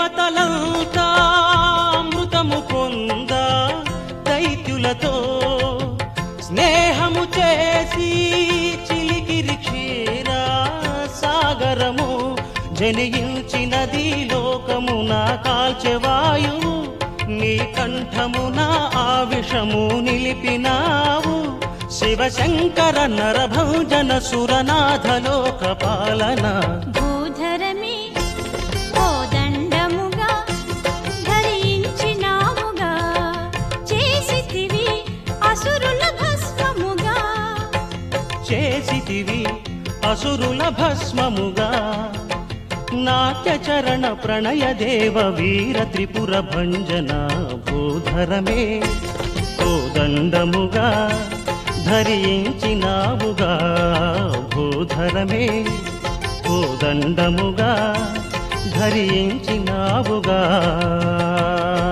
దేవతలంతా అమృతము పొంద దైత్యులతో స్నేహము చేసి చిలికిరి క్షీర సాగరము జనించినది లోకమున కాల్చెవాయువు నీ కంఠమున ఆ విషము నిలిపినావు శివశంకర నరభంజన సురనాథ లోక పాలన భూధరమే కోదండముగా ధరించినాముగా చేసితివి అసురుల భస్మముగా చేసితివి అసురుల భస్మముగా నాట్యచరణ ప్రణయ దేవ వీర త్రిపుర భంజన భూధరమే కోదండముగా ధరించినావుగా భూధరమే కోదండముగా ధరించినావుగా